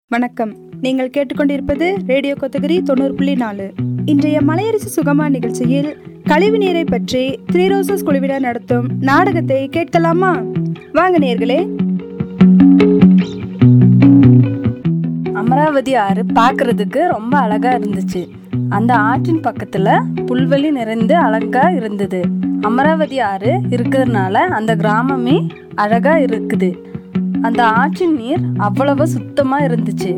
வணக்கம் நீங்கள் கேட்டுக்கொண்டிருப்பது ரேடியோ கொத்தகிரி தொண்ணூறு புள்ளி நாலு இன்றைய மலையரசு சுகமா நிகழ்ச்சியில் கழிவு நீரை பற்றி த்ரீ ரோசஸ் குழுவினர் நடத்தும் நாடகத்தை கேட்கலாமா வாங்க நேர்களே அமராவதி ஆறு பார்க்கறதுக்கு ரொம்ப அழகா இருந்துச்சு அந்த ஆற்றின் பக்கத்துல புல்வெளி நிறைந்து அழகா இருந்தது அமராவதி ஆறு இருக்கிறதுனால அந்த கிராமமே அழகா இருக்குது அந்த ஆற்றின் நீர் அவ்வளவு சுத்தமா இருந்துச்சு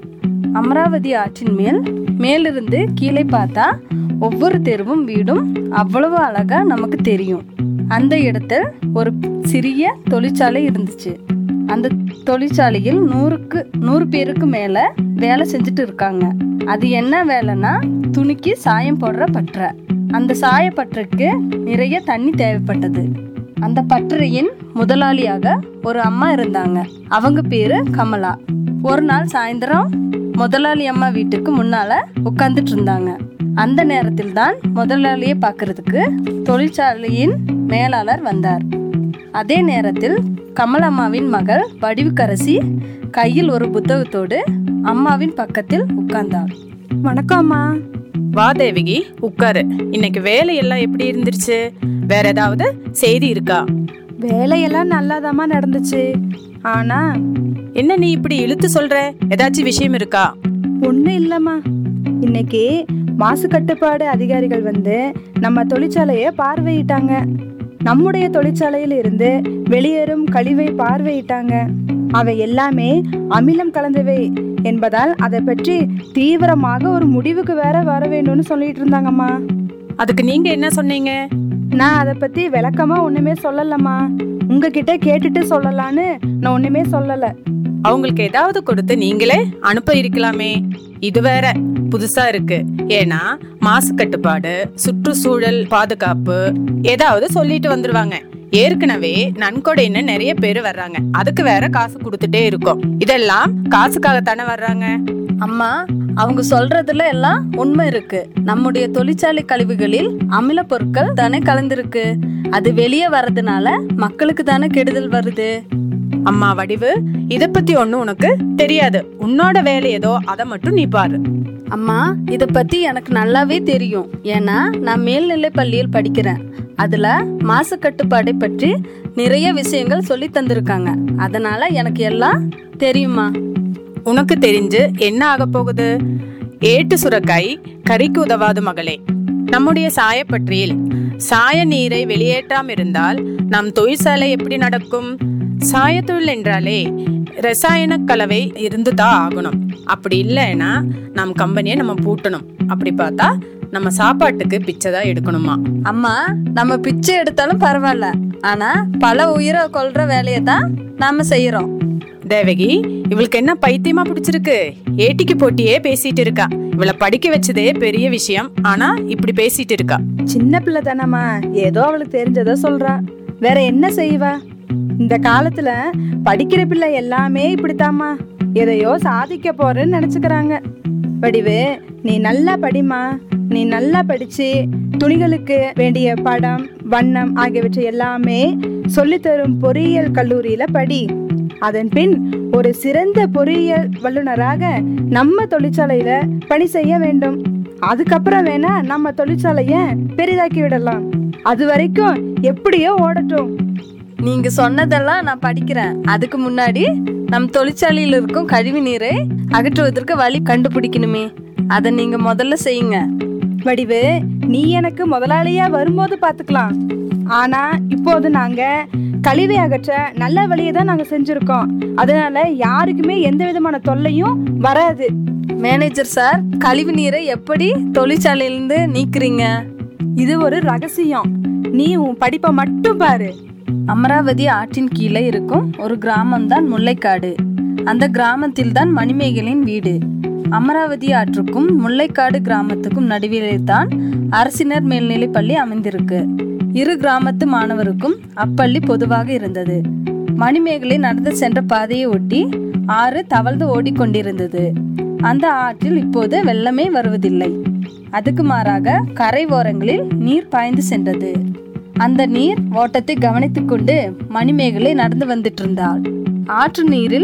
அமராவதி ஆற்றின் மேல் மேலிருந்து கீழே பார்த்தா ஒவ்வொரு தெருவும் வீடும் அவ்வளவு அழகா நமக்கு தெரியும் அந்த இடத்தில் ஒரு சிறிய தொழிற்சாலை இருந்துச்சு அந்த தொழிற்சாலையில் நூறுக்கு நூறு பேருக்கு மேல வேலை செஞ்சுட்டு இருக்காங்க அது என்ன வேலைன்னா துணிக்கு சாயம் போடுற பற்ற அந்த சாயப்பற்றுக்கு நிறைய தண்ணி தேவைப்பட்டது அந்த பட்டறையின் முதலாளியாக ஒரு அம்மா இருந்தாங்க அவங்க பேரு கமலா ஒரு நாள் சாயந்தரம் முதலாளி அம்மா வீட்டுக்கு முன்னால உட்காந்துட்டு இருந்தாங்க அந்த நேரத்தில் தான் முதலாளியை பார்க்கறதுக்கு தொழிற்சாலையின் மேலாளர் வந்தார் அதே நேரத்தில் கமலம்மாவின் மகள் வடிவுக்கரசி கையில் ஒரு புத்தகத்தோடு அம்மாவின் பக்கத்தில் உட்கார்ந்தாள் வணக்கம் அம்மா வா தேவகி உட்காரு இன்னைக்கு வேலையெல்லாம் எப்படி இருந்துருச்சு வேற ஏதாவது செய்தி இருக்கா வேலையெல்லாம் நல்லாதாம்மா நடந்துச்சு ஆனா என்ன நீ இப்படி இழுத்து சொல்ற ஏதாச்சும் விஷயம் இருக்கா ஒன்றும் இல்லைம்மா இன்னைக்கு மாசு கட்டுப்பாடு அதிகாரிகள் வந்து நம்ம தொழிற்சாலையை பார்வையிட்டாங்க நம்முடைய தொழிற்சாலையில் இருந்து வெளியேறும் கழிவை பார்வையிட்டாங்க அவை எல்லாமே அமிலம் கலந்தவை என்பதால் அதை பற்றி தீவிரமாக ஒரு முடிவுக்கு வேற வர வேண்டும்னு சொல்லிட்டு இருந்தாங்கம்மா அதுக்கு நீங்க என்ன சொன்னீங்க நான் அதை பத்தி விளக்கமா ஒண்ணுமே சொல்லலம்மா உங்ககிட்ட கேட்டுட்டு சொல்லலான்னு நான் ஒண்ணுமே சொல்லல அவங்களுக்கு ஏதாவது கொடுத்து நீங்களே அனுப்ப இருக்கலாமே இது வேற புதுசா இருக்கு ஏன்னா மாசு கட்டுப்பாடு சுற்றுச்சூழல் பாதுகாப்பு ஏதாவது சொல்லிட்டு வந்துருவாங்க ஏற்கனவே நன்கொடைன்னு நிறைய பேர் வர்றாங்க அதுக்கு வேற காசு கொடுத்துட்டே இருக்கோம் இதெல்லாம் காசுக்காகத்தானே வர்றாங்க அம்மா அவங்க சொல்றதுல எல்லாம் உண்மை இருக்கு நம்முடைய தொழிற்சாலை கழிவுகளில் அமில பொருட்கள் தானே கலந்திருக்கு அது வெளியே வர்றதுனால மக்களுக்கு தானே கெடுதல் வருது அம்மா வடிவு இத பத்தி ஒண்ணும் உனக்கு தெரியாது உன்னோட வேலை ஏதோ அதை மட்டும் நீ பாரு அம்மா இத பத்தி எனக்கு நல்லாவே தெரியும் ஏன்னா நான் மேல்நிலை பள்ளியில் படிக்கிறேன் அதுல மாசு கட்டுப்பாடை பற்றி நிறைய விஷயங்கள் சொல்லி தந்திருக்காங்க அதனால எனக்கு எல்லாம் தெரியுமா உனக்கு தெரிஞ்சு என்ன ஆக போகுது ஏட்டு சுரக்காய் கறிக்கு உதவாது மகளே நம்முடைய சாயப்பற்றியில் சாய நீரை வெளியேற்றாம இருந்தால் நம் தொழிற்சாலை எப்படி நடக்கும் சாயத்தொழில் என்றாலே ரசாயன கலவை இருந்து தான் ஆகணும் அப்படி இல்லைன்னா நம் கம்பெனியை நம்ம பூட்டணும் அப்படி பார்த்தா நம்ம சாப்பாட்டுக்கு பிச்சை தான் எடுக்கணுமா அம்மா நம்ம பிச்சை எடுத்தாலும் பரவாயில்ல ஆனா பல உயிரை கொல்ற வேலையை தான் நாம செய்யறோம் தேவகி இவளுக்கு என்ன பைத்தியமா பிடிச்சிருக்கு ஏட்டிக்கு போட்டியே பேசிட்டு இருக்கா இவளை படிக்க வச்சதே பெரிய விஷயம் ஆனா இப்படி பேசிட்டு இருக்கா சின்ன பிள்ளை தானம்மா ஏதோ அவளுக்கு தெரிஞ்சதை சொல்றா வேற என்ன செய்வா இந்த காலத்துல படிக்கிற பிள்ளை எல்லாமே இப்படித்தாம்மா எதையோ சாதிக்க போறேன்னு நினைச்சுக்கிறாங்க வடிவு நீ நல்லா படிமா நீ நல்லா படிச்சு துணிகளுக்கு வேண்டிய படம் வண்ணம் ஆகியவற்றை எல்லாமே சொல்லித்தரும் பொறியியல் கல்லூரியில படி அதன் பின் ஒரு சிறந்த பொறியியல் வல்லுநராக நம்ம தொழிற்சாலையில பணி செய்ய வேண்டும் அதுக்கப்புறம் வேணா நம்ம தொழிற்சாலைய பெரிதாக்கி விடலாம் அது வரைக்கும் எப்படியோ ஓடட்டும் நீங்க சொன்னதெல்லாம் நான் படிக்கிறேன் அதுக்கு முன்னாடி நம் தொழிற்சாலையில் இருக்கும் கழிவு நீரை அகற்றுவதற்கு வழி கண்டுபிடிக்கணுமே அதை நீங்க முதல்ல செய்யுங்க வடிவு நீ எனக்கு முதலாளியா வரும்போது பாத்துக்கலாம் ஆனா இப்போது நாங்க கழிவை அகற்ற நல்ல வழியை தான் நாங்க செஞ்சிருக்கோம் அதனால யாருக்குமே எந்த விதமான தொல்லையும் வராது மேனேஜர் சார் கழிவு நீரை எப்படி தொழிற்சாலையிலிருந்து நீக்குறீங்க இது ஒரு ரகசியம் நீ உன் படிப்பை மட்டும் பாரு அமராவதி ஆற்றின் கீழே இருக்கும் ஒரு கிராமம்தான் முல்லைக்காடு அந்த கிராமத்தில் தான் மணிமேகலின் வீடு அமராவதி ஆற்றுக்கும் முல்லைக்காடு கிராமத்துக்கும் நடுவிலே தான் அரசினர் மேல்நிலைப் பள்ளி அமைந்திருக்கு இரு கிராமத்து மாணவருக்கும் அப்பள்ளி பொதுவாக இருந்தது மணிமேகலை நடந்து சென்ற பாதையை ஒட்டி ஆறு தவழ்ந்து ஓடிக்கொண்டிருந்தது அந்த ஆற்றில் இப்போது வெள்ளமே வருவதில்லை அதுக்கு மாறாக கரை ஓரங்களில் நீர் பாய்ந்து சென்றது அந்த நீர் ஓட்டத்தை கவனித்துக் கொண்டு மணிமேகலை நடந்து வந்துட்டு இருந்தாள் ஆற்று நீரில்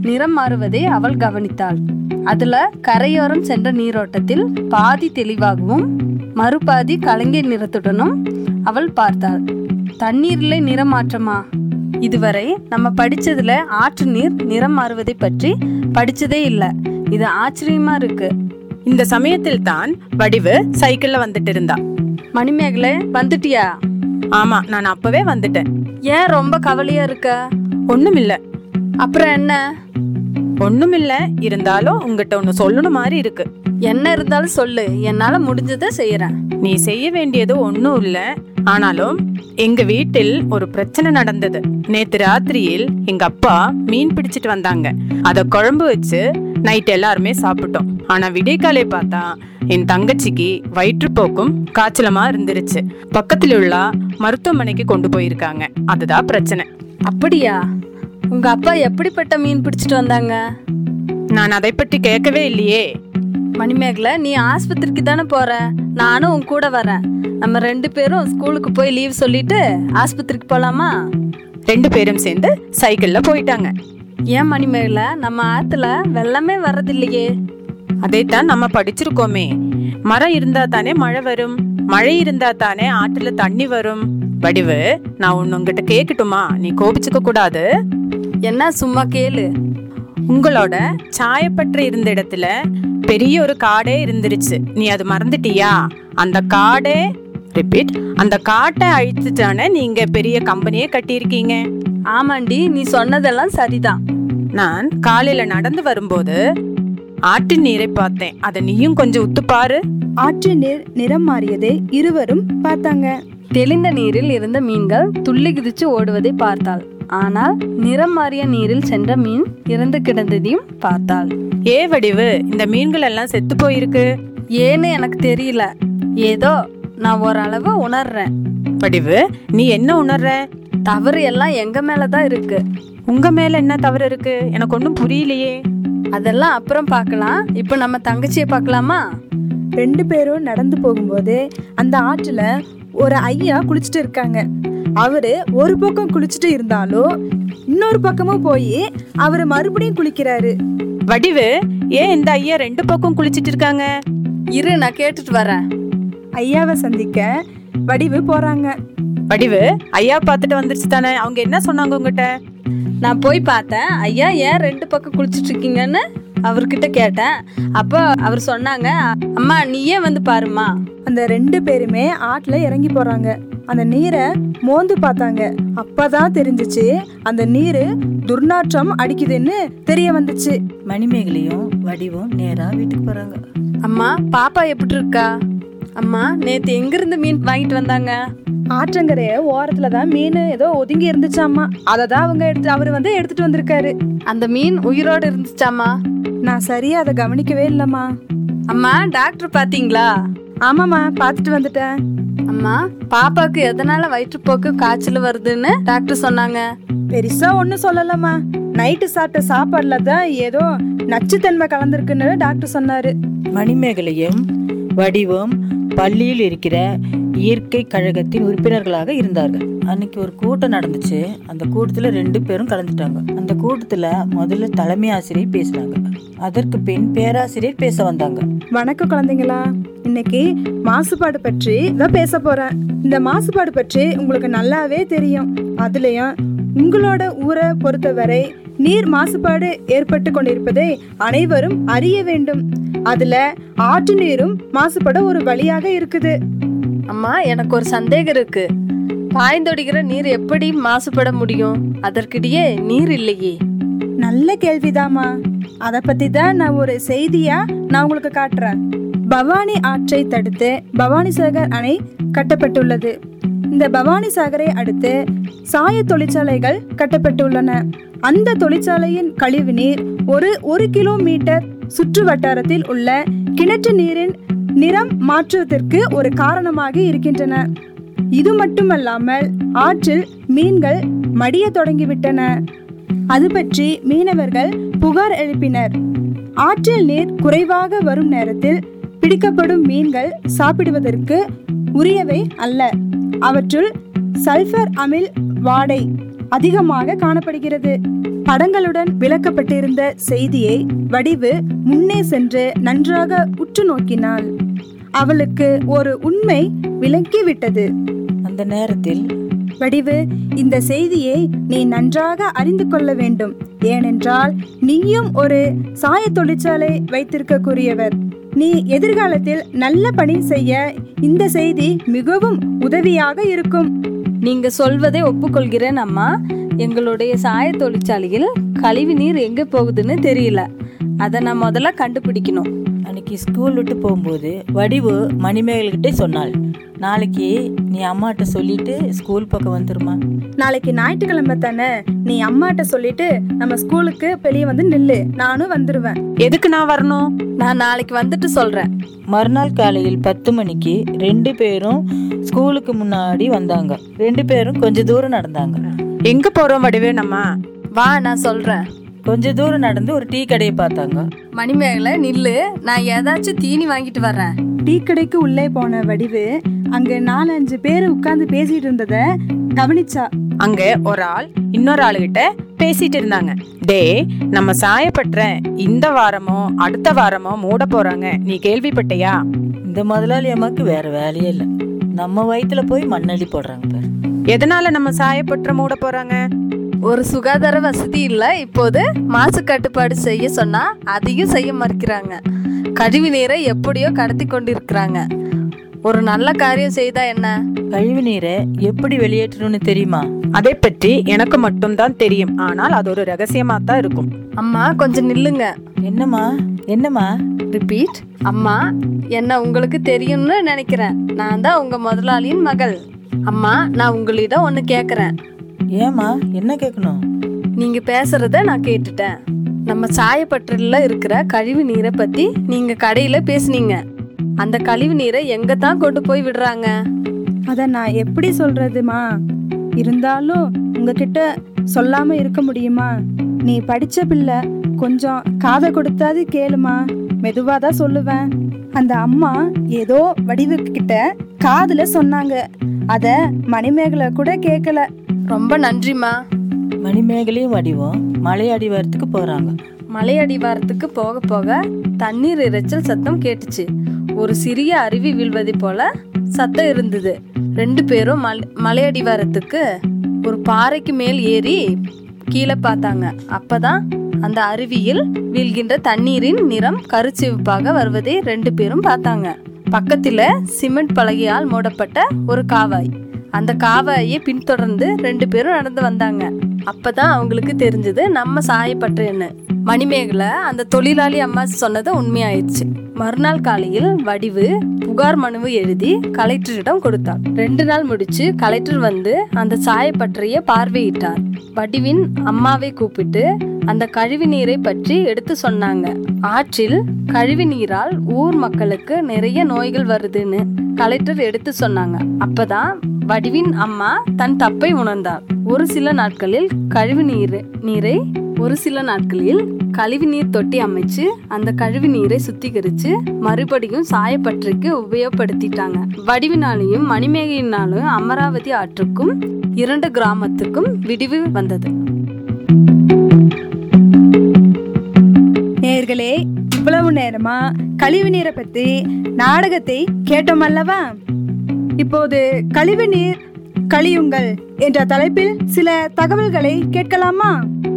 நிறம் மாறுவதை அவள் கவனித்தாள் அதுல கரையோரம் சென்ற நீரோட்டத்தில் பாதி தெளிவாகவும் மறுபாதி கலங்கிய நிறத்துடனும் அவள் பார்த்தாள் தண்ணீரிலே நிறம் மாற்றமா இதுவரை நம்ம படிச்சதுல ஆற்று நீர் நிறம் மாறுவதை பற்றி படிச்சதே இல்லை இது ஆச்சரியமா இருக்கு இந்த சமயத்தில் தான் வடிவு சைக்கிள்ல வந்துட்டு இருந்தா மணிமேகலை வந்துட்டியா ஆமா நான் அப்பவே வந்துட்டேன் ஏன் ரொம்ப கவலையா இருக்க ஒண்ணுமில்ல அப்புறம் என்ன ஒண்ணுமில்ல இருந்தாலும் உங்ககிட்ட ஒண்ணு சொல்லணும் மாதிரி இருக்கு என்ன இருந்தாலும் சொல்லு என்னால முடிஞ்சதை செய்யறேன் நீ செய்ய வேண்டியது ஒண்ணும் இல்ல ஆனாலும் எங்க வீட்டில் ஒரு பிரச்சனை நடந்தது நேத்து ராத்திரியில் எங்க அப்பா மீன் பிடிச்சிட்டு வந்தாங்க அத குழம்பு வச்சு நைட் எல்லாருமே சாப்பிட்டோம் ஆனா விடியக்காலை பார்த்தா என் தங்கச்சிக்கு வயிற்றுப்போக்கும் காய்ச்சலமா இருந்துருச்சு பக்கத்துல உள்ள மருத்துவமனைக்கு கொண்டு போயிருக்காங்க அதுதான் பிரச்சனை அப்படியா உங்க அப்பா எப்படிப்பட்ட மீன் பிடிச்சிட்டு வந்தாங்க நான் அதை பற்றி கேட்கவே இல்லையே மணிமேகலை நீ ஆஸ்பத்திரிக்கு தானே போற நானும் உன் கூட வரேன் நம்ம ரெண்டு பேரும் ஸ்கூலுக்கு போய் லீவ் சொல்லிட்டு ஆஸ்பத்திரிக்கு போலாமா ரெண்டு பேரும் சேர்ந்து சைக்கிள்ல போயிட்டாங்க ஏன் மணிமேகலை நம்ம ஆத்துல வெள்ளமே வர்றதில்லையே அதைத்தான் நம்ம படிச்சிருக்கோமே மரம் இருந்தா தானே மழை வரும் மழை இருந்தா தானே ஆற்றுல தண்ணி வரும் வடிவு நான் ஒன்னு உங்ககிட்ட கேக்கட்டுமா நீ கோபிச்சுக்க கூடாது என்ன சும்மா கேளு உங்களோட சாயப்பற்று இருந்த இடத்துல பெரிய ஒரு காடே இருந்துருச்சு நீ அது மறந்துட்டியா அந்த காடே ரிப்பீட் அந்த காட்டை அழித்துட்டானே நீங்க பெரிய கம்பெனியே கட்டியிருக்கீங்க ஆமாண்டி நீ சொன்னதெல்லாம் சரிதான் நான் காலையில நடந்து வரும்போது ஆட்டு நீரை பார்த்தேன் அதை நீயும் கொஞ்சம் உத்து பாரு ஆற்று நீர் நிறம் மாறியதை இருவரும் பார்த்தாங்க தெளிந்த நீரில் இருந்த மீன்கள் துள்ளி குதிச்சு ஓடுவதை பார்த்தாள் ஆனால் நிறம் மாறிய நீரில் சென்ற மீன் இறந்து கிடந்ததையும் பார்த்தாள் ஏ வடிவு இந்த மீன்கள் எல்லாம் செத்து போயிருக்கு ஏன்னு எனக்கு தெரியல ஏதோ நான் ஓரளவு உணர்றேன் வடிவு நீ என்ன உணர்ற தவறு எல்லாம் எங்க மேலதான் இருக்கு உங்க மேல என்ன தவறு இருக்கு எனக்கு ஒன்றும் புரியலையே அதெல்லாம் அப்புறம் பார்க்கலாம் இப்போ நம்ம தங்கச்சியை பார்க்கலாமா ரெண்டு பேரும் நடந்து போகும்போது அந்த ஆற்றுல ஒரு ஐயா குளிச்சுட்டு இருக்காங்க அவரு ஒரு பக்கம் குளிச்சுட்டு இருந்தாலும் இன்னொரு பக்கமும் போய் அவரு மறுபடியும் குளிக்கிறாரு வடிவு ஏன் இந்த ஐயா ரெண்டு பக்கம் குளிச்சிட்டு இருக்காங்க இரு நான் கேட்டுட்டு வரேன் ஐயாவை சந்திக்க வடிவு போறாங்க வடிவு ஐயா பார்த்துட்டு வந்துருச்சு தானே அவங்க என்ன சொன்னாங்க உங்ககிட்ட நான் போய் பார்த்தேன் ஐயா ஏன் ரெண்டு பக்கம் குளிச்சுட்டு இருக்கீங்கன்னு அவர்கிட்ட கேட்டேன் அப்போ அவர் சொன்னாங்க அம்மா நீயே வந்து பாருமா அந்த ரெண்டு பேருமே ஆற்றுல இறங்கி போறாங்க அந்த நீரை மோந்து பார்த்தாங்க அப்பதான் தெரிஞ்சுச்சு அந்த நீர் துர்நாற்றம் அடிக்குதுன்னு தெரிய வந்துச்சு மணிமேகலையும் வடிவும் நேரா வீட்டுக்கு போறாங்க அம்மா பாப்பா எப்படி இருக்கா அம்மா நேத்து எங்கிருந்து மீன் வாங்கிட்டு வந்தாங்க ஆற்றங்கரைய ஓரத்துல தான் மீன் ஏதோ ஒதுங்கி இருந்துச்சாமா அதை தான் அவங்க எடுத்து அவர் வந்து எடுத்துட்டு வந்திருக்காரு அந்த மீன் உயிரோடு இருந்துச்சாம்மா நான் சரியா அதை கவனிக்கவே இல்லம்மா அம்மா டாக்டர் பாத்தீங்களா ஆமாம்மா பார்த்துட்டு வந்துட்டேன் அம்மா பாப்பாக்கு எதனால வயிற்றுப்போக்கு காய்ச்சல் வருதுன்னு டாக்டர் சொன்னாங்க பெருசா ஒன்றும் சொல்லலம்மா நைட்டு சாப்பிட்ட சாப்பாடுல தான் ஏதோ நச்சுத்தன்மை கலந்துருக்குன்னு டாக்டர் சொன்னாரு மணிமேகலையும் வடிவும் பள்ளியில் இருக்கிற இயற்கை கழகத்தின் உறுப்பினர்களாக இருந்தார்கள் அன்னைக்கு ஒரு கூட்டம் நடந்துச்சு அந்த கூட்டத்துல ரெண்டு பேரும் கலந்துட்டாங்க அந்த கூட்டத்துல முதல்ல தலைமை ஆசிரியர் பேசினாங்க அதற்கு பின் பேராசிரியர் பேச வந்தாங்க வணக்கம் குழந்தைங்களா இன்னைக்கு மாசுபாடு பற்றி தான் பேச போறேன் இந்த மாசுபாடு பற்றி உங்களுக்கு நல்லாவே தெரியும் அதுலயும் உங்களோட ஊரை பொறுத்தவரை நீர் மாசுபாடு ஏற்பட்டு கொண்டிருப்பதை அனைவரும் அறிய வேண்டும் அதுல ஆற்று நீரும் மாசுபட ஒரு வழியாக இருக்குது அம்மா எனக்கு ஒரு சந்தேகம் இருக்கு பாய்ந்தொடிகிற நீர் எப்படி மாசுபட முடியும் அதற்கிடையே நீர் இல்லையே நல்ல கேள்விதாம்மா அதை பத்தி தான் நான் ஒரு செய்தியா நான் உங்களுக்கு காட்டுறேன் பவானி ஆற்றை தடுத்து பவானி சாகர் அணை கட்டப்பட்டுள்ளது இந்த பவானி சாகரை அடுத்து சாய தொழிற்சாலைகள் கட்டப்பட்டுள்ளன அந்த தொழிற்சாலையின் கழிவு நீர் ஒரு ஒரு கிலோமீட்டர் சுற்று வட்டாரத்தில் உள்ள கிணற்று நீரின் நிறம் மாற்றுவதற்கு ஒரு காரணமாக இருக்கின்றன இது மட்டுமல்லாமல் ஆற்றில் மீன்கள் மடிய தொடங்கிவிட்டன அது பற்றி மீனவர்கள் புகார் எழுப்பினர் ஆற்றில் நீர் குறைவாக வரும் நேரத்தில் பிடிக்கப்படும் மீன்கள் சாப்பிடுவதற்கு உரியவை அல்ல அவற்றுள் சல்பர் அமில் வாடை அதிகமாக காணப்படுகிறது படங்களுடன் விளக்கப்பட்டிருந்த செய்தியை வடிவு முன்னே சென்று நன்றாக உற்று நோக்கினாள் அவளுக்கு ஒரு உண்மை விளங்கிவிட்டது அந்த நேரத்தில் வடிவு இந்த செய்தியை நீ நன்றாக அறிந்து கொள்ள வேண்டும் ஏனென்றால் நீயும் ஒரு சாய தொழிற்சாலை வைத்திருக்கக்கூடியவர் நீ எதிர்காலத்தில் நல்ல பணி செய்ய இந்த செய்தி மிகவும் உதவியாக இருக்கும் நீங்க சொல்வதை ஒப்புக்கொள்கிறேன் அம்மா எங்களுடைய சாய தொழிற்சாலையில் கழிவு நீர் எங்க போகுதுன்னு தெரியல அதை நான் முதல்ல கண்டுபிடிக்கணும் அன்னைக்கு ஸ்கூல் விட்டு போகும்போது வடிவு மணிமேகல்கிட்டே சொன்னாள் நாளைக்கு நீ அம்மாட்ட சொல்லிட்டு ஸ்கூல் பக்கம் வந்துருமா நாளைக்கு ஞாயிற்றுக்கிழமை தானே நீ அம்மாட்ட சொல்லிட்டு நம்ம ஸ்கூலுக்கு வெளியே வந்து நில்லு நானும் வந்துருவேன் எதுக்கு நான் வரணும் நான் நாளைக்கு வந்துட்டு சொல்றேன் மறுநாள் காலையில் பத்து மணிக்கு ரெண்டு பேரும் ஸ்கூலுக்கு முன்னாடி வந்தாங்க ரெண்டு பேரும் கொஞ்ச தூரம் நடந்தாங்க எங்க போறோம் வடிவே நம்ம வா நான் சொல்றேன் கொஞ்ச தூரம் நடந்து ஒரு டீ கடையை பார்த்தாங்க மணிமேகலை நில்லு நான் ஏதாச்சும் தீனி வாங்கிட்டு வர்றேன் டீ கடைக்கு உள்ளே போன வடிவு அங்க நாலஞ்சு பேர் உட்கார்ந்து பேசிட்டு இருந்தத கவனிச்சா அங்க ஒரு ஆள் இன்னொரு ஆளுகிட்ட பேசிட்டு இருந்தாங்க டே நம்ம சாயப்பற்ற இந்த வாரமோ அடுத்த வாரமோ மூட போறாங்க நீ கேள்விப்பட்டியா இந்த முதலாளி அம்மாக்கு வேற வேலையே இல்லை நம்ம வயித்துல போய் மண்ணள்ளி போடுறாங்க பாரு எதனால நம்ம சாயப்பற்ற மூட போறாங்க ஒரு சுகாதார வசதி இல்ல இப்போது மாசு கட்டுப்பாடு செய்ய சொன்னா அதையும் செய்ய மறுக்கிறாங்க கழிவு நீரை எப்படியோ கடத்தி கொண்டிருக்கிறாங்க ஒரு நல்ல காரியம் செய்தா என்ன கழிவு நீரை எப்படி வெளியேற்றணும்னு தெரியுமா அதை பற்றி எனக்கு மட்டும்தான் தெரியும் ஆனால் அது ஒரு ரகசியமா தான் இருக்கும் அம்மா கொஞ்சம் நில்லுங்க என்னம்மா என்னம்மா ரிப்பீட் அம்மா என்ன உங்களுக்கு தெரியும்னு நினைக்கிறேன் நான் தான் உங்க முதலாளியின் மகள் அம்மா நான் உங்களிடம் ஒன்று கேட்குறேன் ஏம்மா என்ன கேட்கணும் நீங்க பேசுறத நான் கேட்டுட்டேன் நம்ம சாயப்பட்டறில் இருக்கிற கழிவு நீரை பத்தி நீங்க கடையில பேசுனீங்க அந்த கழிவு நீரை எங்க தான் கொண்டு போய் விடுறாங்க அத நான் எப்படி சொல்றதுமா இருந்தாலும் உங்ககிட்ட சொல்லாம இருக்க முடியுமா நீ படிச்ச பிள்ளை கொஞ்சம் காதை கொடுத்தாது கேளுமா மெதுவா தான் சொல்லுவேன் அந்த அம்மா ஏதோ வடிவுக்கு கிட்ட காதுல சொன்னாங்க அத மணிமேகலை கூட கேட்கல ரொம்ப நன்றிம்மா மணிமேகலையும் வடிவும் மலை அடிவாரத்துக்கு போறாங்க மலை அடிவாரத்துக்கு போக போக தண்ணீர் இரைச்சல் சத்தம் கேட்டுச்சு ஒரு சிறிய அருவி வீழ்வதை போல சத்தம் இருந்தது ரெண்டு பேரும் மல் மலை அடிவாரத்துக்கு ஒரு பாறைக்கு மேல் ஏறி கீழே பார்த்தாங்க அப்பதான் அந்த அருவியில் வீழ்கின்ற தண்ணீரின் நிறம் கருச்சிவப்பாக வருவதை ரெண்டு பேரும் பார்த்தாங்க பக்கத்துல சிமெண்ட் பலகையால் மூடப்பட்ட ஒரு காவாய் அந்த காவாயை பின்தொடர்ந்து ரெண்டு பேரும் நடந்து வந்தாங்க அப்பதான் அவங்களுக்கு தெரிஞ்சது நம்ம சாயப்பட்டேன்னு மணிமேகலை அந்த தொழிலாளி அம்மா சொன்னது உண்மையாயிடுச்சு மறுநாள் காலையில் வடிவு புகார் மனுவை எழுதி கலெக்டரிடம் கொடுத்தார் ரெண்டு நாள் முடிச்சு கலெக்டர் வந்து அந்த சாயப்பட்டறைய பார்வையிட்டார் வடிவின் அம்மாவை கூப்பிட்டு அந்த கழிவு நீரை பற்றி எடுத்து சொன்னாங்க ஆற்றில் கழிவு நீரால் ஊர் மக்களுக்கு நிறைய நோய்கள் வருதுன்னு கலெக்டர் எடுத்து சொன்னாங்க அப்பதான் வடிவின் அம்மா தன் தப்பை உணர்ந்தார் ஒரு சில நாட்களில் கழிவு நீர் நீரை ஒரு சில நாட்களில் கழிவு நீர் தொட்டி அமைச்சு அந்த கழிவு நீரை சுத்திகரிச்சு மறுபடியும் சாயப்பற்றுக்கு உபயோகப்படுத்திட்டாங்க வடிவினாலையும் மணிமேகையினாலும் அமராவதி ஆற்றுக்கும் இரண்டு கிராமத்துக்கும் விடிவு வந்தது நேர்களே இவ்வளவு நேரமா கழிவு நீரை பத்தி நாடகத்தை கேட்டோம் அல்லவா இப்போது கழிவு நீர் கழியுங்கள் என்ற தலைப்பில் சில தகவல்களை கேட்கலாமா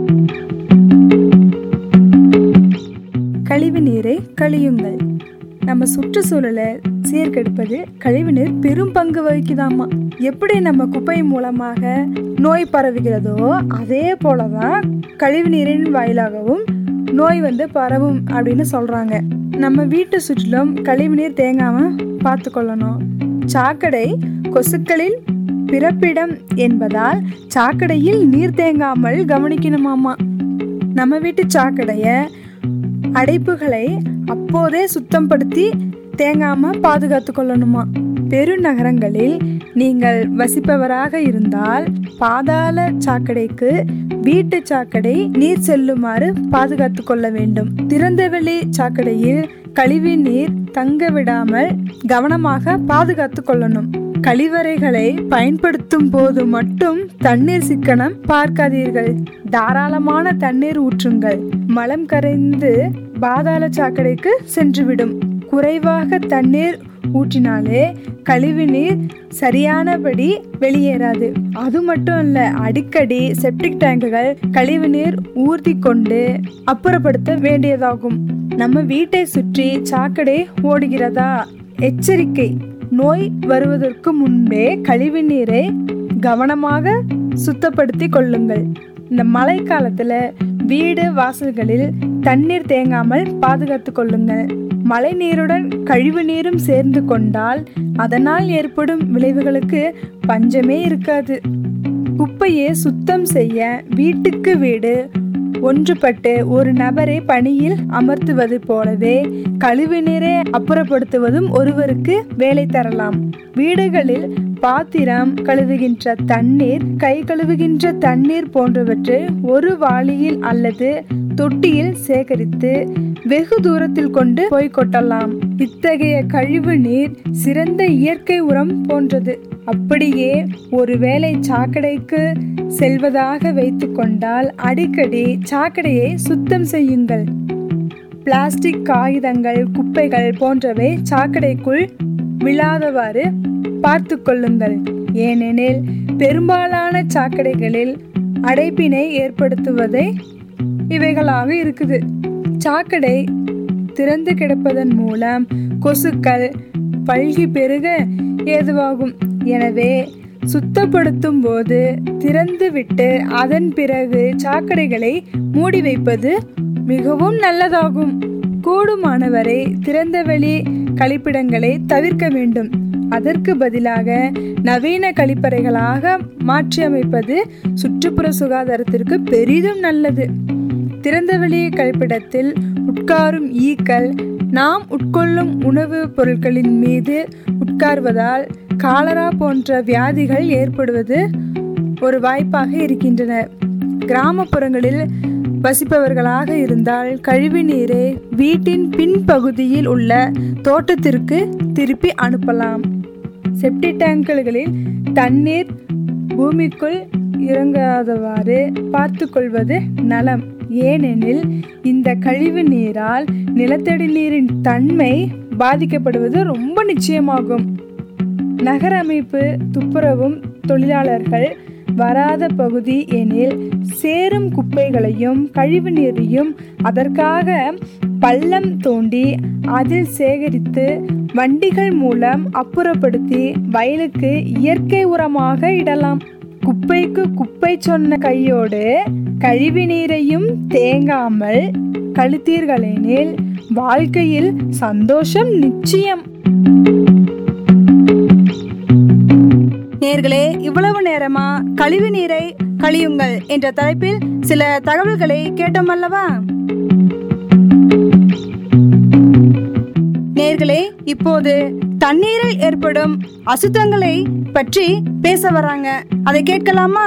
கழிவு நீரை கழியுங்கள் நம்ம சுற்றுச்சூழலை சீர்கெடுப்பது கழிவுநீர் பெரும் பங்கு வகிக்குதாமா எப்படி நம்ம குப்பை மூலமாக நோய் பரவுகிறதோ அதே போலதான் கழிவுநீரின் வாயிலாகவும் நோய் வந்து பரவும் அப்படின்னு சொல்றாங்க நம்ம வீட்டு சுற்றிலும் கழிவுநீர் தேங்காம பார்த்து கொள்ளணும் சாக்கடை கொசுக்களின் பிறப்பிடம் என்பதால் சாக்கடையில் நீர் தேங்காமல் கவனிக்கணுமாமா நம்ம வீட்டு சாக்கடைய அடைப்புகளை அப்போதே சுத்தப்படுத்தி தேங்காம பாதுகாத்து கொள்ளணுமா பெருநகரங்களில் நீங்கள் வசிப்பவராக இருந்தால் பாதாள சாக்கடைக்கு வீட்டு சாக்கடை நீர் செல்லுமாறு பாதுகாத்து கொள்ள வேண்டும் திறந்தவெளி சாக்கடையில் கழிவு நீர் தங்க விடாமல் கவனமாக பாதுகாத்து கொள்ளணும் கழிவறைகளை பயன்படுத்தும் போது மட்டும் தண்ணீர் சிக்கனம் பார்க்காதீர்கள் தாராளமான தண்ணீர் ஊற்றுங்கள் மலம் கரைந்து பாதாள சாக்கடைக்கு சென்றுவிடும் குறைவாக தண்ணீர் ஊற்றினாலே கழிவு நீர் சரியானபடி வெளியேறாது அது மட்டும் இல்ல அடிக்கடி செப்டிக் டேங்குகள் கழிவு நீர் ஊர்த்தி கொண்டு அப்புறப்படுத்த வேண்டியதாகும் நம்ம வீட்டை சுற்றி சாக்கடை ஓடுகிறதா எச்சரிக்கை நோய் வருவதற்கு முன்பே கழிவு நீரை கவனமாக சுத்தப்படுத்தி கொள்ளுங்கள் இந்த மழை காலத்துல வீடு வாசல்களில் தண்ணீர் தேங்காமல் பாதுகாத்து கொள்ளுங்கள் மழை நீருடன் கழிவு நீரும் சேர்ந்து கொண்டால் அதனால் ஏற்படும் விளைவுகளுக்கு பஞ்சமே இருக்காது குப்பையை சுத்தம் செய்ய வீட்டுக்கு வீடு ஒன்றுபட்டு ஒரு நபரை பணியில் அமர்த்துவது போலவே கழிவு நீரை அப்புறப்படுத்துவதும் ஒருவருக்கு வேலை தரலாம் வீடுகளில் பாத்திரம் கழுவுகின்ற தண்ணீர் கை கழுவுகின்ற தண்ணீர் போன்றவற்றை ஒரு வாளியில் அல்லது தொட்டியில் சேகரித்து வெகு தூரத்தில் கொண்டு போய் கொட்டலாம் இத்தகைய கழிவு நீர் சிறந்த இயற்கை உரம் போன்றது அப்படியே ஒருவேளை சாக்கடைக்கு செல்வதாக வைத்துக்கொண்டால் அடிக்கடி சாக்கடையை சுத்தம் செய்யுங்கள் பிளாஸ்டிக் காகிதங்கள் குப்பைகள் போன்றவை சாக்கடைக்குள் விழாதவாறு பார்த்து கொள்ளுங்கள் ஏனெனில் பெரும்பாலான சாக்கடைகளில் அடைப்பினை ஏற்படுத்துவதை இவைகளாக இருக்குது சாக்கடை திறந்து கிடப்பதன் மூலம் கொசுக்கள் பல்கி பெருக ஏதுவாகும் எனவே சுத்தப்படுத்தும் போது திறந்து விட்டு அதன் பிறகு சாக்கடைகளை மூடி வைப்பது மிகவும் நல்லதாகும் கூடுமானவரை திறந்தவெளி கழிப்பிடங்களை தவிர்க்க வேண்டும் அதற்கு பதிலாக நவீன கழிப்பறைகளாக மாற்றியமைப்பது சுற்றுப்புற சுகாதாரத்திற்கு பெரிதும் நல்லது திறந்தவெளி கழிப்பிடத்தில் உட்காரும் ஈக்கள் நாம் உட்கொள்ளும் உணவுப் பொருட்களின் மீது உட்கார்வதால் காலரா போன்ற வியாதிகள் ஏற்படுவது ஒரு வாய்ப்பாக இருக்கின்றன கிராமப்புறங்களில் வசிப்பவர்களாக இருந்தால் கழிவு நீரை வீட்டின் பின்பகுதியில் உள்ள தோட்டத்திற்கு திருப்பி அனுப்பலாம் செப்டி டேங்குகளில் தண்ணீர் பூமிக்குள் இறங்காதவாறு பார்த்து கொள்வது நலம் ஏனெனில் இந்த கழிவு நீரால் நிலத்தடி நீரின் தன்மை பாதிக்கப்படுவது ரொம்ப நிச்சயமாகும் நகர அமைப்பு துப்புரவும் தொழிலாளர்கள் வராத பகுதி எனில் சேரும் குப்பைகளையும் கழிவு நீரையும் அதற்காக பள்ளம் தோண்டி அதில் சேகரித்து வண்டிகள் மூலம் அப்புறப்படுத்தி வயலுக்கு இயற்கை உரமாக இடலாம் குப்பைக்கு குப்பை சொன்ன கையோடு கழிவு நீரையும் தேங்காமல் கழுத்தீர்களெனில் வாழ்க்கையில் சந்தோஷம் நிச்சயம் நேர்களே இவ்வளவு நேரமா கழிவு நீரை கழியுங்கள் என்ற தலைப்பில் சில தகவல்களை கேட்டோம் அல்லவா நேர்களே இப்போது தண்ணீரில் ஏற்படும் அசுத்தங்களை பற்றி பேச வராங்க அதை கேட்கலாமா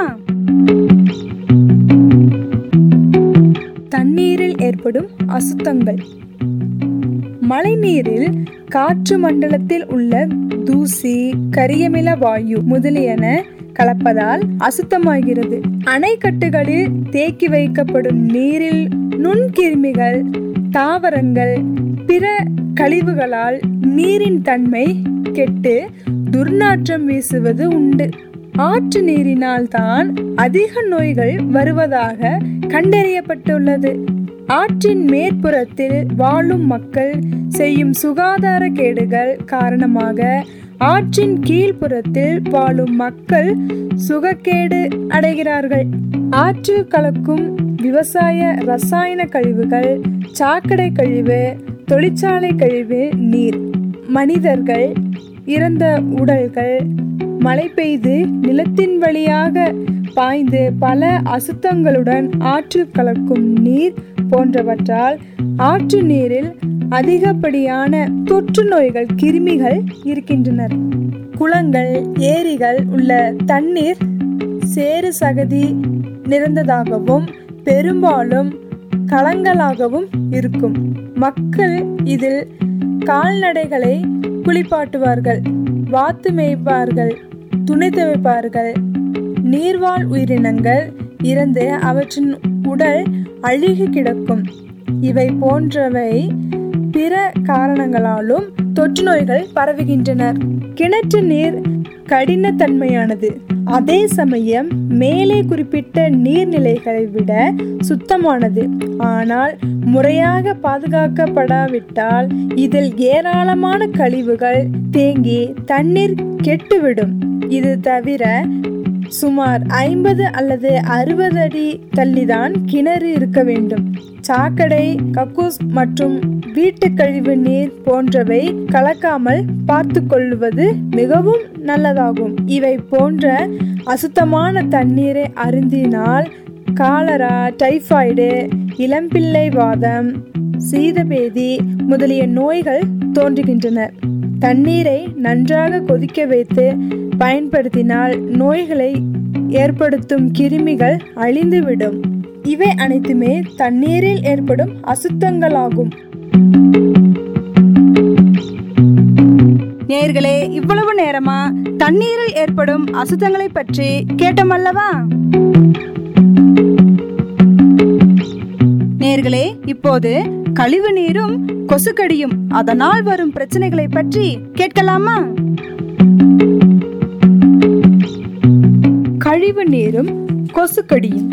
தண்ணீரில் ஏற்படும் அசுத்தங்கள் மழைநீரில் காற்று மண்டலத்தில் உள்ள தூசி கரியமில வாயு முதலியன கலப்பதால் அசுத்தமாகிறது அணைக்கட்டுகளில் தேக்கி வைக்கப்படும் நீரில் நுண்கிருமிகள் தாவரங்கள் பிற கழிவுகளால் நீரின் தன்மை கெட்டு துர்நாற்றம் வீசுவது உண்டு ஆற்று நீரினால் தான் அதிக நோய்கள் வருவதாக கண்டறியப்பட்டுள்ளது ஆற்றின் மேற்புறத்தில் வாழும் மக்கள் செய்யும் சுகாதார கேடுகள் காரணமாக ஆற்றின் கீழ்ப்புறத்தில் வாழும் மக்கள் சுகக்கேடு அடைகிறார்கள் ஆற்றில் கலக்கும் விவசாய ரசாயன கழிவுகள் சாக்கடை கழிவு தொழிற்சாலை கழிவு நீர் மனிதர்கள் இறந்த உடல்கள் மழை பெய்து நிலத்தின் வழியாக பாய்ந்து பல அசுத்தங்களுடன் ஆற்றில் கலக்கும் நீர் போன்றவற்றால் ஆற்று நீரில் அதிகப்படியான தொற்று நோய்கள் கிருமிகள் இருக்கின்றனர் குளங்கள் ஏரிகள் உள்ள தண்ணீர் சேறு சகதி நிறைந்ததாகவும் பெரும்பாலும் கலங்களாகவும் இருக்கும் மக்கள் இதில் கால்நடைகளை குளிப்பாட்டுவார்கள் வாத்து மேய்ப்பார்கள் துணி துவைப்பார்கள் நீர்வாழ் உயிரினங்கள் இறந்து அவற்றின் உடல் அழுகி கிடக்கும் இவை போன்றவை பிற காரணங்களாலும் தொற்று நோய்கள் பரவுகின்றன கிணற்று நீர் கடினத்தன்மையானது அதே சமயம் மேலே குறிப்பிட்ட நீர்நிலைகளை விட சுத்தமானது ஆனால் முறையாக பாதுகாக்கப்படாவிட்டால் இதில் ஏராளமான கழிவுகள் தேங்கி தண்ணீர் கெட்டுவிடும் இது தவிர சுமார் ஐம்பது அல்லது அறுபது அடி தள்ளிதான் கிணறு இருக்க வேண்டும் சாக்கடை கக்கூஸ் மற்றும் வீட்டு கழிவு நீர் போன்றவை கலக்காமல் பார்த்து கொள்வது மிகவும் நல்லதாகும் இவை போன்ற அசுத்தமான தண்ணீரை அருந்தினால் காலரா டைபாய்டு இளம்பிள்ளை வாதம் சீதபேதி முதலிய நோய்கள் தோன்றுகின்றன தண்ணீரை நன்றாக கொதிக்க வைத்து பயன்படுத்தினால் நோய்களை ஏற்படுத்தும் கிருமிகள் அழிந்துவிடும் இவை அனைத்துமே தண்ணீரில் ஏற்படும் அசுத்தங்களாகும் நேர்களே இவ்வளவு நேரமா தண்ணீரில் ஏற்படும் அசுத்தங்களை பற்றி கேட்டோமல்லவா நேர்களே இப்போது கழிவு நீரும் கொசுக்கடியும் அதனால் வரும் பிரச்சனைகளை பற்றி கேட்கலாமா கழிவு நீரும் கொசுக்கடியும்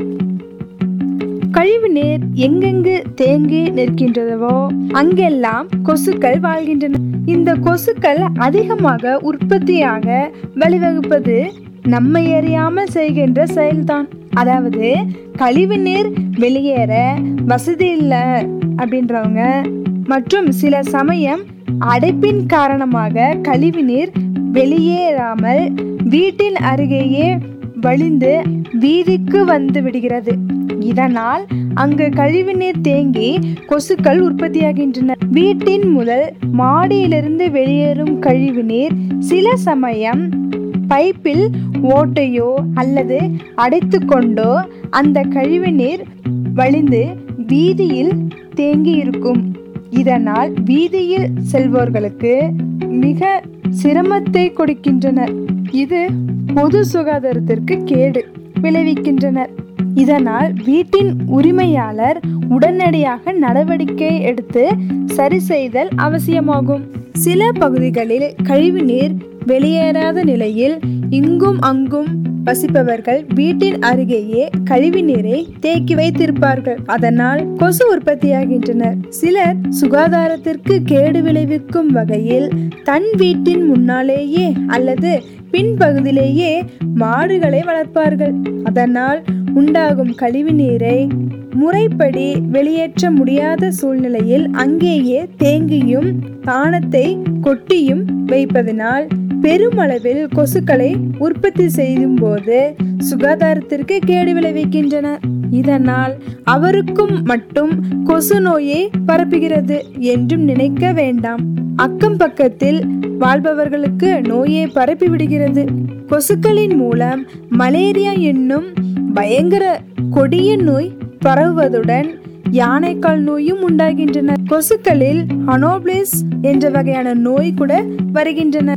கழிவு நீர் எங்கெங்கு தேங்கி நிற்கின்றதோ அங்கெல்லாம் கொசுக்கள் வாழ்கின்றன இந்த கொசுக்கள் அதிகமாக உற்பத்தியாக வழிவகுப்பது நம்மை அறியாமல் செய்கின்ற செயல்தான் அதாவது கழிவு நீர் வெளியேற வசதி இல்லை அப்படின்றவங்க மற்றும் சில சமயம் அடைப்பின் காரணமாக கழிவு நீர் வெளியேறாமல் வீட்டின் அருகேயே வழிந்து வீதிக்கு வந்து விடுகிறது இதனால் அங்கு கழிவுநீர் தேங்கி கொசுக்கள் உற்பத்தியாகின்றன வீட்டின் முதல் மாடியிலிருந்து வெளியேறும் கழிவுநீர் சில சமயம் பைப்பில் ஓட்டையோ அல்லது அடைத்து கொண்டோ அந்த கழிவுநீர் வழிந்து வீதியில் தேங்கி இருக்கும் இதனால் வீதியில் செல்வோர்களுக்கு மிக சிரமத்தை கொடுக்கின்றனர் இது பொது சுகாதாரத்திற்கு கேடு விளைவிக்கின்றனர் இதனால் வீட்டின் உரிமையாளர் உடனடியாக நடவடிக்கை எடுத்து சரி செய்தல் அவசியமாகும் சில பகுதிகளில் கழிவுநீர் வெளியேறாத நிலையில் இங்கும் அங்கும் வசிப்பவர்கள் வீட்டின் அருகேயே கழிவு நீரை தேக்கி வைத்திருப்பார்கள் அதனால் கொசு உற்பத்தியாகின்றனர் சிலர் சுகாதாரத்திற்கு கேடு விளைவிக்கும் வகையில் தன் வீட்டின் முன்னாலேயே அல்லது பின்பகுதியிலேயே மாடுகளை வளர்ப்பார்கள் அதனால் உண்டாகும் கழிவு நீரை முறைப்படி வெளியேற்ற முடியாத சூழ்நிலையில் அங்கேயே தேங்கியும் தானத்தை கொட்டியும் வைப்பதனால் பெருமளவில் கொசுக்களை உற்பத்தி செய்யும் போது சுகாதாரத்திற்கு கேடு விளைவிக்கின்றன இதனால் அவருக்கும் மட்டும் கொசு நோயை பரப்புகிறது என்றும் நினைக்க வேண்டாம் அக்கம் பக்கத்தில் வாழ்பவர்களுக்கு நோயை பரப்பி விடுகிறது கொசுக்களின் மூலம் மலேரியா என்னும் பயங்கர கொடிய நோய் பரவுவதுடன் யானைக்கால் நோயும் உண்டாகின்றன கொசுக்களில் அனோபிளிஸ் என்ற வகையான நோய் கூட வருகின்றன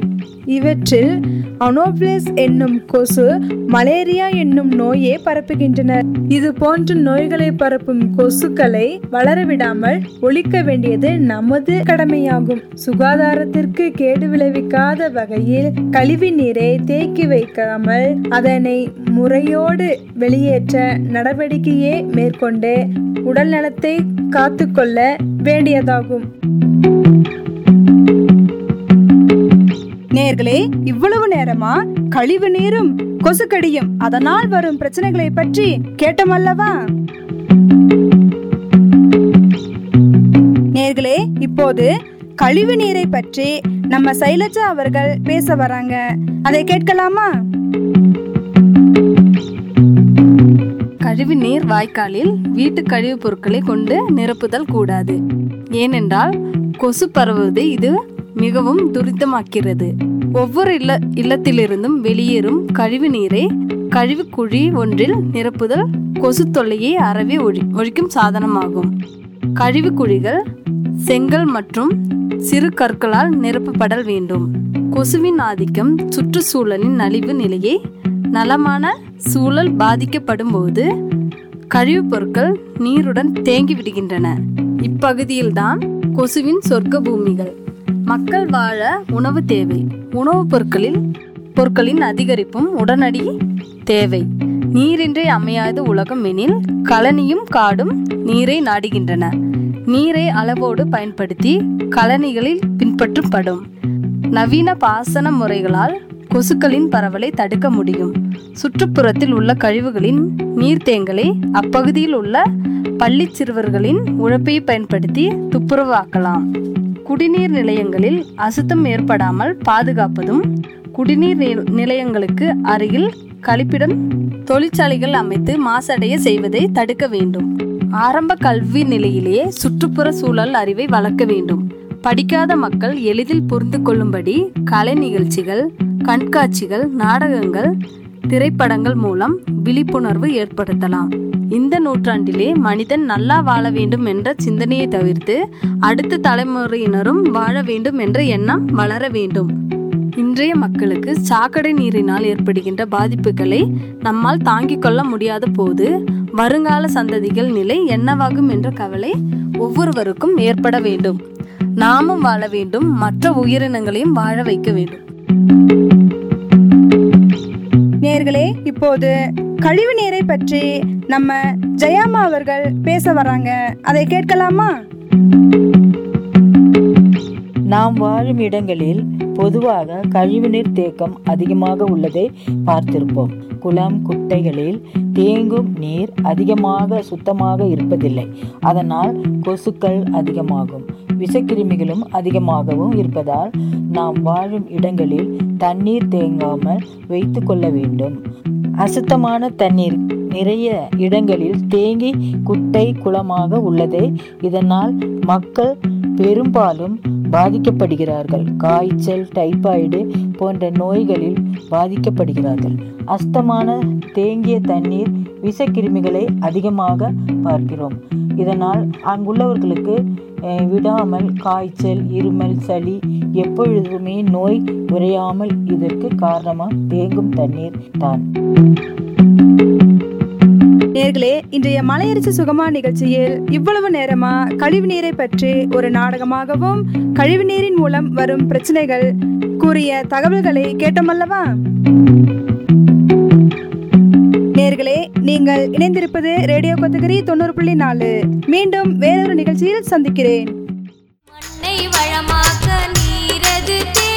இவற்றில் அனோபிளஸ் என்னும் கொசு மலேரியா என்னும் நோயை பரப்புகின்றன இது போன்ற நோய்களை பரப்பும் கொசுக்களை வளரவிடாமல் ஒழிக்க வேண்டியது நமது கடமையாகும் சுகாதாரத்திற்கு கேடு விளைவிக்காத வகையில் கழிவு நீரை தேக்கி வைக்காமல் அதனை முறையோடு வெளியேற்ற நடவடிக்கையை மேற்கொண்டு உடல் நலத்தை காத்துக்கொள்ள வேண்டியதாகும் நேர்களே இவ்வளவு நேரமா கழிவு நீரும் கொசுக்கடியும் அதனால் வரும் பிரச்சனைகளை பற்றி கேட்டோமல்லவா நேர்களே இப்போது கழிவு நீரை பற்றி நம்ம சைலஜா அவர்கள் பேச வராங்க அதை கேட்கலாமா கழிவு நீர் வாய்க்காலில் வீட்டு கழிவுப் பொருட்களை கொண்டு நிரப்புதல் கூடாது ஏனென்றால் கொசு பரவுவது இது மிகவும் துரிதமாக்கிறது ஒவ்வொரு இல்ல இல்லத்திலிருந்தும் வெளியேறும் கழிவு நீரை கழிவு குழி ஒன்றில் நிரப்புதல் கொசு தொல்லையை அறவே ஒழி ஒழிக்கும் சாதனமாகும் கழிவு குழிகள் செங்கல் மற்றும் சிறு கற்களால் நிரப்பப்படல் வேண்டும் கொசுவின் ஆதிக்கம் சுற்றுச்சூழலின் நலிவு நிலையை நலமான சூழல் பாதிக்கப்படும் போது கழிவுப் பொருட்கள் நீருடன் தேங்கி விடுகின்றன இப்பகுதியில்தான் கொசுவின் சொர்க்க பூமிகள் மக்கள் வாழ உணவு தேவை உணவுப் பொருட்களில் பொருட்களின் அதிகரிப்பும் உடனடி தேவை நீரின்றி அமையாத உலகம் எனில் கழனியும் காடும் நீரை நாடுகின்றன நீரை அளவோடு பயன்படுத்தி கழனிகளில் பின்பற்றப்படும் நவீன பாசன முறைகளால் கொசுக்களின் பரவலை தடுக்க முடியும் சுற்றுப்புறத்தில் உள்ள கழிவுகளின் நீர்த்தேங்கலை அப்பகுதியில் உள்ள பள்ளி சிறுவர்களின் உழைப்பை பயன்படுத்தி துப்புரவாக்கலாம் குடிநீர் நிலையங்களில் அசுத்தம் ஏற்படாமல் பாதுகாப்பதும் குடிநீர் நி- நிலையங்களுக்கு அருகில் கழிப்பிடம் தொழிற்சாலைகள் அமைத்து மாசடைய செய்வதை தடுக்க வேண்டும் ஆரம்ப கல்வி நிலையிலேயே சுற்றுப்புற சூழல் அறிவை வளர்க்க வேண்டும் படிக்காத மக்கள் எளிதில் புரிந்து கொள்ளும்படி கலை நிகழ்ச்சிகள் கண்காட்சிகள் நாடகங்கள் திரைப்படங்கள் மூலம் விழிப்புணர்வு ஏற்படுத்தலாம் இந்த நூற்றாண்டிலே மனிதன் நல்லா வாழ வேண்டும் என்ற சிந்தனையை தவிர்த்து அடுத்த தலைமுறையினரும் வாழ வேண்டும் என்ற எண்ணம் வளர வேண்டும் இன்றைய மக்களுக்கு சாக்கடை நீரினால் ஏற்படுகின்ற பாதிப்புகளை நம்மால் தாங்கிக் கொள்ள முடியாத போது வருங்கால சந்ததிகள் நிலை என்னவாகும் என்ற கவலை ஒவ்வொருவருக்கும் ஏற்பட வேண்டும் நாமும் வாழ வேண்டும் மற்ற உயிரினங்களையும் வாழ வைக்க வேண்டும் நேர்களே இப்போது கழிவு நீரை பற்றி நம்ம ஜெயாமா அவர்கள் பேச வராங்க அதை கேட்கலாமா நாம் வாழும் இடங்களில் பொதுவாக கழிவுநீர் தேக்கம் அதிகமாக உள்ளதை பார்த்திருப்போம் குளம் குட்டைகளில் தேங்கும் நீர் அதிகமாக சுத்தமாக இருப்பதில்லை அதனால் கொசுக்கள் அதிகமாகும் விஷக்கிருமிகளும் அதிகமாகவும் இருப்பதால் நாம் வாழும் இடங்களில் தண்ணீர் தேங்காமல் வைத்து கொள்ள வேண்டும் அசுத்தமான தண்ணீர் நிறைய இடங்களில் தேங்கி குட்டை குளமாக உள்ளது இதனால் மக்கள் பெரும்பாலும் பாதிக்கப்படுகிறார்கள் காய்ச்சல் டைபாய்டு போன்ற நோய்களில் பாதிக்கப்படுகிறார்கள் அஸ்தமான தேங்கிய தண்ணீர் விஷக்கிருமிகளை அதிகமாக பார்க்கிறோம் இதனால் அங்குள்ளவர்களுக்கு அஹ், விடாமல் காய்ச்சல் இருமல் சளி எப்பொழுதுமே நோய் குறையாமல் இதற்கு காரணமாக தேங்கும் தண்ணீர் தான் நேர்களே இன்றைய மலையரிசி சுகமா நிகழ்ச்சியில் இவ்வளவு நேரமா கழிவு நீரை பற்றி ஒரு நாடகமாகவும் கழிவு நீரின் மூலம் வரும் பிரச்சனைகள் கூறிய தகவல்களை கேட்டோமல்லவா நேர்களே நீங்கள் இணைந்திருப்பது ரேடியோ கொத்தகிரி தொண்ணூறு புள்ளி நாலு மீண்டும் வேறொரு நிகழ்ச்சியில் சந்திக்கிறேன் மண்ணை வளமாக்க நீரது தேவை